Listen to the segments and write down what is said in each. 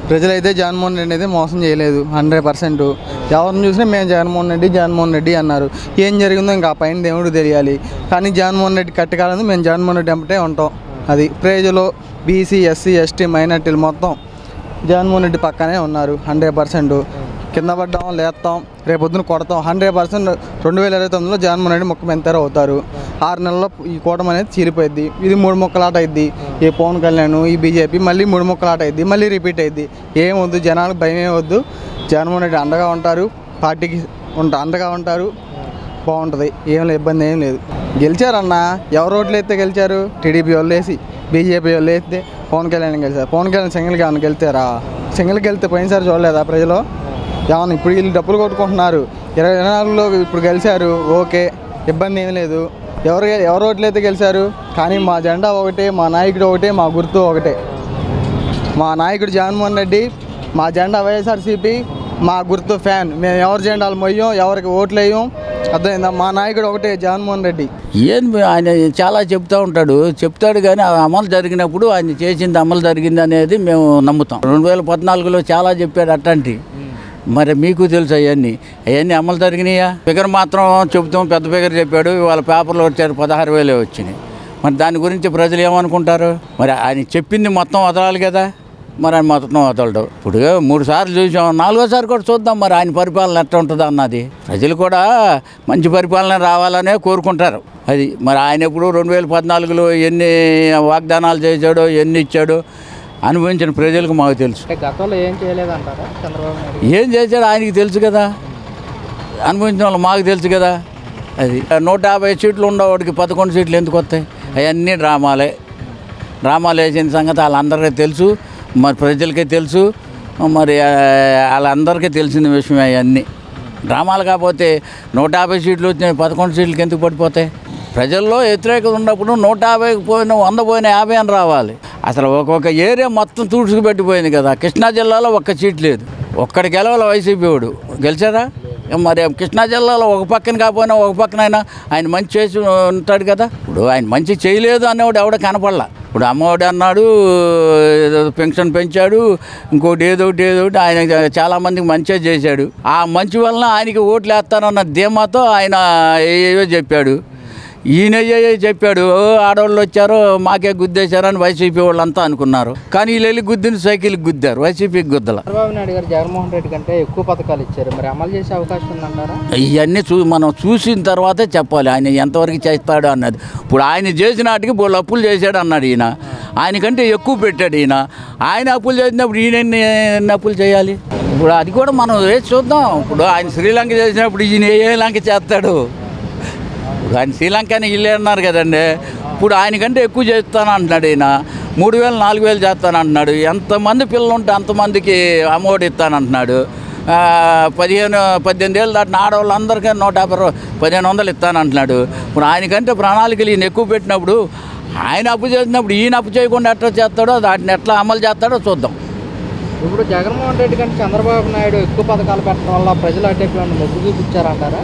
ప్రజలైతే జగన్మోహన్ రెడ్డి అయితే మోసం చేయలేదు హండ్రెడ్ పర్సెంట్ ఎవరిని చూసినా మేము జగన్మోహన్ రెడ్డి జగన్మోహన్ రెడ్డి అన్నారు ఏం జరిగిందో ఇంకా ఆ పైన దేవుడు తెలియాలి కానీ జగన్మోహన్ రెడ్డి కట్టకాలని మేము జగన్మోహన్ రెడ్డి వెంబటే ఉంటాం అది ప్రజలు బీసీ ఎస్సీ ఎస్టీ మైనార్టీలు మొత్తం జగన్మోహన్ రెడ్డి పక్కనే ఉన్నారు హండ్రెడ్ పర్సెంట్ కింద పడ్డాం లేస్తాం రేపొద్దున కొడతాం హండ్రెడ్ పర్సెంట్ రెండు వేల ఇరవై తొమ్మిదిలో జగన్మోహన్ రెడ్డి ముక్క మెంతారు అవుతారు ఆరు నెలల్లో ఈ కూటమి అనేది చీలిపోయింది ఇది మూడు ముక్కలాట అయింది ఈ పవన్ కళ్యాణ్ ఈ బీజేపీ మళ్ళీ మూడు ముక్కలాట అయింది మళ్ళీ రిపీట్ అయింది ఏం వద్దు జనాలకు భయం ఏం వద్దు జగన్మోహన్ రెడ్డి అండగా ఉంటారు పార్టీకి ఉంట అండగా ఉంటారు బాగుంటుంది ఏం లేదు ఇబ్బంది ఏం లేదు గెలిచారన్న ఎవరు ఓట్లు వేస్తే గెలిచారు టీడీపీ వాళ్ళు వేసి బీజేపీ వాళ్ళు వేస్తే పవన్ కళ్యాణ్ గెలిచారు పవన్ కళ్యాణ్ సింగిల్గా ఏమైనా గెలిచారా సింగిల్కి వెళ్తే పోయినసారి చూడలేదా ప్రజలు ఏమన్నా ఇప్పుడు వీళ్ళు డబ్బులు కొట్టుకుంటున్నారు ఇరవై ఇరవై నాలుగులో ఇప్పుడు గెలిచారు ఓకే ఇబ్బంది ఏం లేదు ఎవరు ఎవరు ఓట్లయితే గెలిచారు కానీ మా జెండా ఒకటే మా నాయకుడు ఒకటే మా గుర్తు ఒకటే మా నాయకుడు జగన్మోహన్ రెడ్డి మా జెండా వైఎస్ఆర్సీపీ మా గుర్తు ఫ్యాన్ మేము ఎవరి జెండాలు మొయ్యం ఎవరికి ఓట్లు వేయం అర్థమైందా మా నాయకుడు ఒకటే జగన్మోహన్ రెడ్డి ఏం ఆయన చాలా చెప్తూ ఉంటాడు చెప్తాడు కానీ ఆ అమలు జరిగినప్పుడు ఆయన చేసింది అమలు జరిగింది అనేది మేము నమ్ముతాం రెండు వేల పద్నాలుగులో చాలా చెప్పాడు అట్లాంటి మరి మీకు తెలుసు అవన్నీ అవన్నీ అమలు జరిగినాయా ఫిగర్ మాత్రం చెబుతాం పెద్ద ఫిగర్ చెప్పాడు ఇవాళ పేపర్లో వచ్చారు పదహారు వేలే వచ్చినాయి మరి దాని గురించి ప్రజలు ఏమనుకుంటారు మరి ఆయన చెప్పింది మొత్తం వదలాలి కదా మరి ఆయన మొత్తం వదలడు ఇప్పుడు మూడు సార్లు చూసాం నాలుగోసారి కూడా చూద్దాం మరి ఆయన పరిపాలన ఎట్లా ఉంటుంది అన్నది ప్రజలు కూడా మంచి పరిపాలన రావాలనే కోరుకుంటారు అది మరి ఆయన ఎప్పుడు రెండు వేల పద్నాలుగులో ఎన్ని వాగ్దానాలు చేశాడో ఎన్ని ఇచ్చాడో అనుభవించిన ప్రజలకు మాకు తెలుసు అంటే గతంలో ఏం చేయలేదంటారా చంద్రబాబు నాయుడు ఏం చేశాడో ఆయనకి తెలుసు కదా అనుభవించిన వాళ్ళు మాకు తెలుసు కదా అది నూట యాభై సీట్లు ఉండేవాడికి పదకొండు సీట్లు ఎందుకు వస్తాయి అవన్నీ డ్రామాలే డ్రామాలు వేసిన సంగతి వాళ్ళందరికీ తెలుసు మరి ప్రజలకే తెలుసు మరి ఆ, వాళ్ళందరికీ తెలిసిన విషయం అవన్నీ డ్రామాలు కాకపోతే నూట యాభై సీట్లు వచ్చినాయి పదకొండు సీట్లకి ఎందుకు పడిపోతాయి ప్రజల్లో వ్యతిరేకత ఉన్నప్పుడు నూట యాభైకి పోయిన వంద పోయిన యాభై అని రావాలి అసలు ఒక్కొక్క ఏరియా మొత్తం తూడ్చుకు పెట్టిపోయింది కదా కృష్ణా జిల్లాలో ఒక్క సీట్ లేదు ఒక్కడికి గెలవాలి వైసీపీ వాడు గెలిచారా మరి కృష్ణా జిల్లాలో ఒక పక్కన కాకపోయినా ఒక పక్కనైనా ఆయన మంచి చేసి ఉంటాడు కదా ఇప్పుడు ఆయన మంచి చేయలేదు అనేవాడు ఎవడ కనపడలా ఇప్పుడు అమ్మఒడి అన్నాడు ఏదో పెన్షన్ పెంచాడు ఇంకోటి ఏదో ఒకటి ఏదో ఒకటి ఆయన చాలామందికి మంచిగా చేశాడు ఆ మంచి వలన ఆయనకి ఓట్లు వేస్తానన్న ధీమాతో ఆయన ఏవో చెప్పాడు ఈయన ఏ చెప్పాడు "ఓ, ఆడవాళ్ళు వచ్చారు మాకే గుద్దేశారని వైసీపీ వాళ్ళంతా అనుకున్నారు కానీ వీళ్ళు వెళ్ళి గుద్దిన సైకిల్కి గుద్దారు వైసీపీకి గుద్దల చంద్రబాబు నాయుడు గారు జగన్మోహన్ రెడ్డి కంటే ఎక్కువ పథకాలు ఇచ్చారు మరి అమలు చేసే అవకాశం ఉందంటారా ఇవన్నీ చూ మనం చూసిన తర్వాతే చెప్పాలి ఆయన ఎంతవరకు చేస్తాడు అన్నది ఇప్పుడు ఆయన చేసిన వాటికి బోళ్ళు అప్పులు చేశాడు అన్నాడు ఈయన ఆయనకంటే ఎక్కువ పెట్టాడు ఈయన ఆయన అప్పులు చేసినప్పుడు ఈయన ఎన్ని ఎన్ని అప్పులు చేయాలి ఇప్పుడు అది కూడా మనం వేసి చూద్దాం ఇప్పుడు ఆయన శ్రీలంక చేసినప్పుడు ఈయన ఏ లంక చేస్తాడు ఇప్పుడు ఆయన శ్రీలంకని ఇల్లే అన్నారు కదండి ఇప్పుడు ఆయనకంటే ఎక్కువ చేస్తాను అంటున్నాడు ఈయన మూడు వేలు నాలుగు వేలు చేస్తాను అంటున్నాడు ఎంతమంది పిల్లలు ఉంటే అంతమందికి అమ్మఒడి ఇస్తానంటున్నాడు ఆ, పదిహేను పద్దెనిమిది ఏళ్ళు దాటిన ఆడవాళ్ళందరికీ నూట యాభై రూ- పదిహేను వందలు ఇస్తానంటున్నాడు ఇప్పుడు ఆయనకంటే ప్రణాళికలు ఈయన ఎక్కువ పెట్టినప్పుడు ఆయన అప్పు చేసినప్పుడు ఈయన అప్పు చేయకుండా ఎట్లా చేస్తాడో వాటిని ఎట్లా అమలు చేస్తాడో చూద్దాం ఇప్పుడు జగన్మోహన్ రెడ్డి కంటే చంద్రబాబు నాయుడు ఎక్కువ పథకాలు పెట్టడం వల్ల ప్రజలు అడ్డేటువంటి మొగ్గు చూపించారంటారా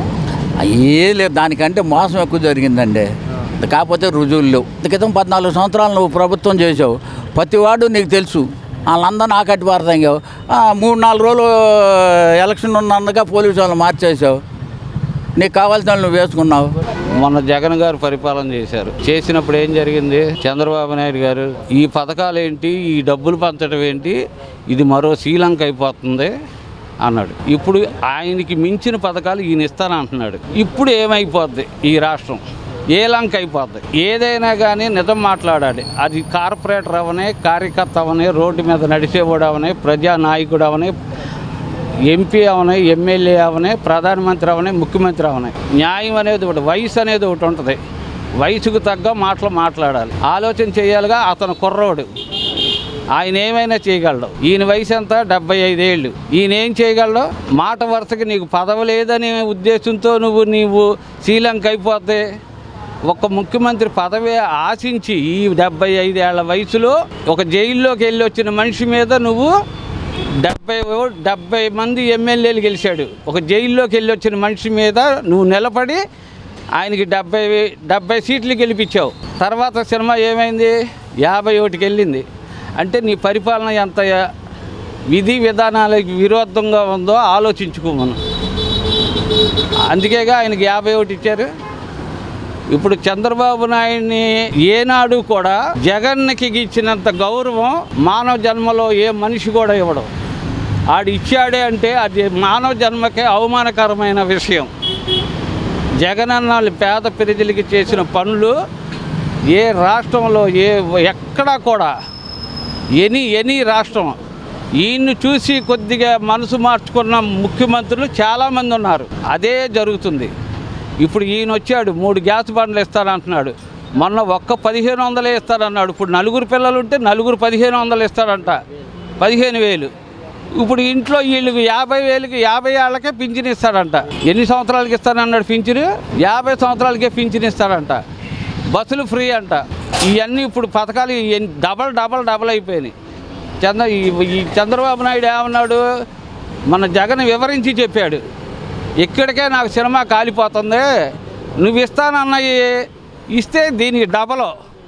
ఏ లేదు దానికంటే మోసం ఎక్కువ జరిగిందండి కాకపోతే రుజువులు లేవు క్రితం పద్నాలుగు సంవత్సరాలు నువ్వు ప్రభుత్వం చేసావు ప్రతి వాడు నీకు తెలుసు వాళ్ళందరూ నా కట్టి పారదంగావు మూడు నాలుగు రోజులు ఎలక్షన్ ఉన్నందుక పోలీసు వాళ్ళు మార్చేసావు నీకు కావాల్సిన వాళ్ళు నువ్వు వేసుకున్నావు మొన్న జగన్ గారు పరిపాలన చేశారు చేసినప్పుడు ఏం జరిగింది చంద్రబాబు నాయుడు గారు ఈ పథకాలు ఏంటి ఈ డబ్బులు పంచడం ఏంటి ఇది మరో శ్రీలంక అయిపోతుంది అన్నాడు ఇప్పుడు ఆయనకి మించిన పథకాలు ఈయన ఇస్తానంటున్నాడు ఇప్పుడు ఏమైపోద్ది ఈ రాష్ట్రం ఏ లంక అయిపోద్ది ఏదైనా కానీ నిజం మాట్లాడాలి అది కార్పొరేటర్ అవనే కార్యకర్త అవనే రోడ్డు మీద నడిచేవాడు అవనే ప్రజానాయకుడు అవనే ఎంపీ అవనే ఎమ్మెల్యే అవనే ప్రధానమంత్రి అవనే ముఖ్యమంత్రి అవనే న్యాయం అనేది ఒకటి వయసు అనేది ఒకటి ఉంటుంది వయసుకు తగ్గ మాటలు మాట్లాడాలి ఆలోచన చేయాలిగా అతను కుర్రోడు ఆయన ఏమైనా చేయగలడు ఈయన వయసు ఎంత డెబ్బై ఐదేళ్ళు ఈయన ఏం చేయగలడు మాట వరుసకి నీకు పదవి లేదనే ఉద్దేశంతో నువ్వు నీవు శ్రీలంక అయిపోతే ఒక ముఖ్యమంత్రి పదవి ఆశించి ఈ డెబ్బై ఐదేళ్ల వయసులో ఒక జైల్లోకి వెళ్ళి వచ్చిన మనిషి మీద నువ్వు డెబ్బై ఓ- డెబ్బై మంది ఎమ్మెల్యేలు గెలిచాడు ఒక జైల్లోకి వెళ్ళి వచ్చిన మనిషి మీద నువ్వు నిలబడి ఆయనకి డెబ్బై డెబ్బై సీట్లు గెలిపించావు తర్వాత సినిమా ఏమైంది యాభై ఒకటికి వెళ్ళింది అంటే నీ పరిపాలన ఎంత విధి విధానాలకు విరుద్ధంగా ఉందో ఆలోచించుకోమను అందుకేగా ఆయనకి యాభై ఒకటి ఇచ్చారు ఇప్పుడు చంద్రబాబు నాయుడిని ఏనాడు కూడా జగన్కి ఇచ్చినంత గౌరవం మానవ జన్మలో ఏ మనిషి కూడా ఇవ్వడం ఆడు ఇచ్చాడే అంటే అది మానవ జన్మకే అవమానకరమైన విషయం జగన్ అన్న పేద ప్రజలకి చేసిన పనులు ఏ రాష్ట్రంలో ఏ ఎక్కడా కూడా ఎనీ ఎనీ రాష్ట్రం ఈయన్ని చూసి కొద్దిగా మనసు మార్చుకున్న ముఖ్యమంత్రులు చాలామంది ఉన్నారు అదే జరుగుతుంది ఇప్పుడు ఈయన వచ్చాడు మూడు గ్యాస్ బండ్లు ఇస్తానంటున్నాడు మొన్న ఒక్క పదిహేను వందలే ఇస్తాడన్నాడు ఇప్పుడు నలుగురు పిల్లలు ఉంటే నలుగురు పదిహేను వందలు ఇస్తాడంట పదిహేను వేలు ఇప్పుడు ఇంట్లో వీళ్ళకి యాభై వేలకి యాభై ఏళ్ళకే పింఛన్ ఇస్తాడంట ఎన్ని సంవత్సరాలకి ఇస్తానన్నాడు పింఛను యాభై సంవత్సరాలకే పింఛన్ ఇస్తాడంట బస్సులు ఫ్రీ అంట ఇవన్నీ ఇప్పుడు పథకాలు ఎన్- డబల్ డబల్ డబల్ అయిపోయినాయి చంద్ర ఈ- ఈ చంద్రబాబు నాయుడు ఏమన్నాడు మన జగన్ వివరించి చెప్పాడు ఇక్కడికే నాకు సినిమా కాలిపోతుంది నువ్వు ఇస్తానన్నవి ఇస్తే దీనికి డబల్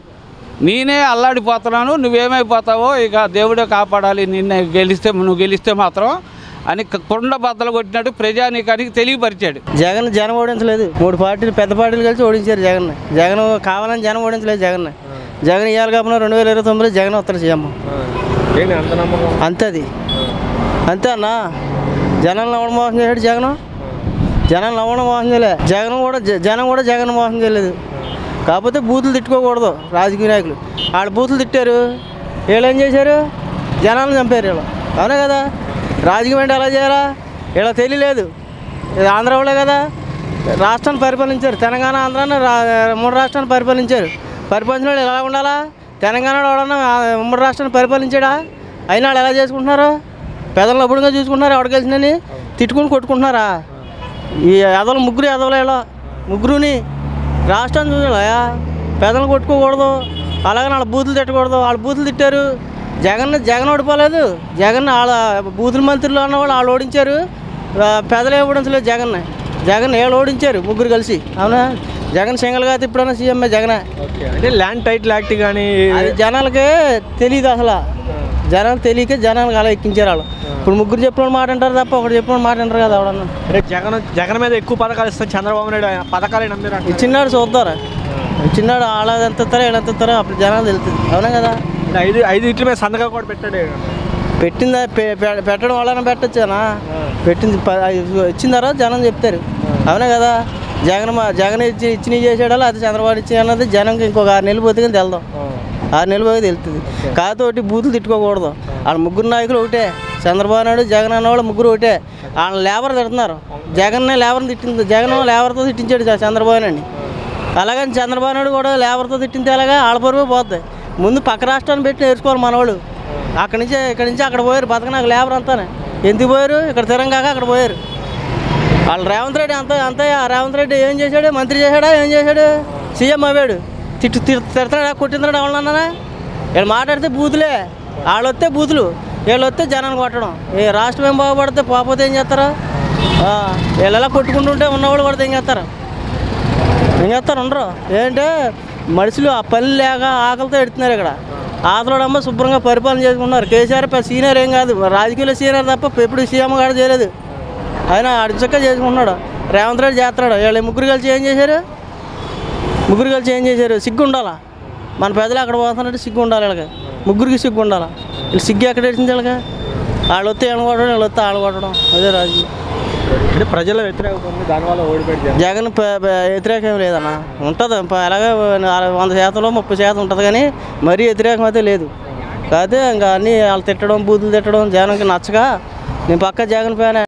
నేనే అల్లాడిపోతున్నాను నువ్వేమైపోతావో ఇక దేవుడే కాపాడాలి నిన్నే గెలిస్తే నువ్వు గెలిస్తే మాత్రం అని కొండ బద్దలు కొట్టినట్టు ప్రజానీకానికి తెలియపరిచాడు జగన్ జనం ఓడించలేదు మూడు పార్టీలు పెద్ద పార్టీలు కలిసి ఓడించారు జగన్ జగన్ కావాలని జనం ఓడించలేదు జగన్ జగన్ ఇవ్వాలి కాబట్టి రెండు వేల ఇరవై తొమ్మిదిలో జగన్ వస్తారు సీఎం ఏంటి అంత నమ్మకం అంతే అది అంతే అన్న జనం నవ్వడం మోసం చేశాడు జగన్ జనం నవ్వడం మోసం చేయలే జగన్ కూడా జ- జనం కూడా జగన్ మోసం చేయలేదు కాకపోతే బూతులు తిట్టుకోకూడదు రాజకీయ నాయకులు వాళ్ళు బూతులు తిట్టారు వీళ్ళు ఏం చేశారు జనాలను చంపారు వీళ్ళు అవునా కదా రాజకీయం అంటే ఎలా చేయాలా వీళ్ళ తెలియలేదు ఇది ఆంధ్ర వాళ్ళే కదా రాష్ట్రాన్ని పరిపాలించారు తెలంగాణ ఆంధ్రాన్ని రా మూడు రాష్ట్రాన్ని పరిపాలించారు పరిపాలించిన వాళ్ళు ఎలా ఉండాలా తెలంగాణ ఎవడన్నా ఆ ఉమ్మడి రాష్ట్రాన్ని పరిపాలించాడా అయినా వాళ్ళు ఎలా చేసుకుంటున్నారు పెదలను అప్పుడుగా చూసుకుంటున్నారు ఎవరికి తెలిసిందని తిట్టుకుని కొట్టుకుంటున్నారా ఈ ఎదవలు ముగ్గురు ఎదవలు ఇలా ముగ్గురుని రాష్ట్రాన్ని చూడాలయా పెదలు కొట్టుకోకూడదు అలాగే వాళ్ళ బూతులు తిట్టకూడదు వాళ్ళ బూతులు తిట్టారు జగన్ జగన్ ఓడిపోలేదు జగన్ వాళ్ళ బూతుల మంత్రులు అన్న వాళ్ళు వాళ్ళు ఓడించారు ఆ, పెదలు ఓడించలేదు జగన్ జగన్ ఏళ్ళు ఓడించారు ముగ్గురు కలిసి అవునా జగన్ సింగల్గా ఇప్పుడన్నా సీఎం జగనే ఓకే అంటే ల్యాండ్ టైటిల్ యాక్ట్ కానీ అది జనాలకి తెలియదు అసలు జనాలు తెలియక జనాలకు అలా ఎక్కించారు వాళ్ళు ఇప్పుడు ముగ్గురు చెప్పిన మాట అంటారు తప్ప ఒకటి చెప్పిన మాట అంటారు కదా ఎవడన్నా అంటే జగన్ జగన్ మీద ఎక్కువ పథకాలు ఇస్తాను చంద్రబాబు నాయుడు ఆయన పథకాలు నమ్మారు ఈ చిన్నాడు చూద్దారా ఈ చిన్నాడు ఆడ ఎంత ఇస్తారో వీళ్ళు ఎంత ఇస్తారో అప్పుడు జనాలు తెలుస్తుంది అవునా కదా ఐదు ఐదు ఇట్ల మీద సంతకం కూడా పెట్టాడు పెట్టిందా పె- పె- పెట్టడం వల్ల పెట్టచ్చానా పెట్టింది ప- అది ఇచ్చిన తర్వాత జనం చెప్తారు అవునా కదా జగన్ మా జగన్ ఇచ్చి ఇచ్చినవి చేసాడో అది చంద్రబాబు ఇచ్చి అన్నది జనంకి ఇంకొక ఆరు నెలలు పోతే కానీ తెల్దాం ఆరు నెలలు పోతే తెలుస్తుంది కాకపోతే బూతులు తిట్టుకోకూడదు వాళ్ళ ముగ్గురు నాయకులు ఒకటే చంద్రబాబు నాయుడు జగన్ అన్నవాళ్ళు ముగ్గురు ఒకటే వాళ్ళని లేబర్ తిడుతున్నారు జగన్నే లేబర్ని తిట్టింది జగన్ లేబర్తో తిట్టించాడు చ- చంద్రబాబు నాయుడిని అలాగని చంద్రబాబు నాయుడు కూడా లేబర్తో తిట్టింది అలాగా ఆడపరువు పోద్ది ముందు పక్క రాష్ట్రాన్ని పెట్టి నేర్చుకోవాలి మనవాళ్ళు అక్కడి నుంచి ఇక్కడి నుంచి అక్కడ పోయారు బతకనాక లేబర్ అంతానే ఎందుకు పోయారు ఇక్కడ తిరంగాక అక్కడ పోయారు వాళ్ళు రేవంత్ రెడ్డి అంత అంత రేవంత్ రెడ్డి ఏం చేశాడు మంత్రి చేశాడా ఏం చేశాడు సీఎం అవ్వాడు తిట్టు తిట్- తిడతాడా కొట్టిందడా ఎవరన్నా వీళ్ళు మాట్లాడితే బూతులే వాళ్ళు వస్తే బూతులు వీళ్ళు వస్తే జనాన్ని కొట్టడం ఏ రాష్ట్రం ఏం బాగుపడితే పోకపోతే ఏం చేస్తారా ఆ, వీళ్ళు ఎలా కొట్టుకుంటుంటే ఉన్నవాళ్ళు పడితే ఏం చేస్తారు ఏం చేస్తారు ఉండరు ఏంటంటే మనుషులు ఆ పని లేక ఆకలితో ఎడుతున్నారు ఇక్కడ ఆకలిడమ్మ శుభ్రంగా పరిపాలన చేసుకుంటున్నారు కేసీఆర్ పెద్ద సీనియర్ ఏం కాదు రాజకీయాల్లో సీనియర్ తప్ప ఎప్పుడు సీఎం కూడా చేయలేదు ఆయన అడిచక్క చేసుకుంటున్నాడు రేవంత్ రెడ్డి చేస్తున్నాడు వీళ్ళు ముగ్గురు కలిసి ఏం చేశారు ముగ్గురు కలిసి ఏం చేశారు సిగ్గు ఉండాలా మన పెద్దలు అక్కడ పోతున్నట్టు సిగ్గు ఉండాలి వీళ్ళకి ముగ్గురికి సిగ్గు ఉండాలా వీళ్ళు సిగ్గు ఎక్కడ వేసింది వీళ్ళకి వాళ్ళు వస్తే వీళ్ళు కొట్టడం వీళ్ళు వస్తే వాళ్ళు కొట్టడం అదే రాజకీయం అంటే ప్రజల వ్యతిరేకత ఉంది దానివల్ల ఓడిపోయాడు జగన్ జగన్ ప- ప- వ్యతిరేకం ఏం లేదన్న ఉంటుంది ప- అలాగే నాలుగు వంద శాతంలో ముప్పై శాతం ఉంటుంది కానీ మరీ వ్యతిరేకం అయితే లేదు కాకపోతే ఇంకా అన్నీ వాళ్ళు తిట్టడం బూతులు తిట్టడం జగన్కి నచ్చక నేను పక్క జగన్ ఫ్యాన్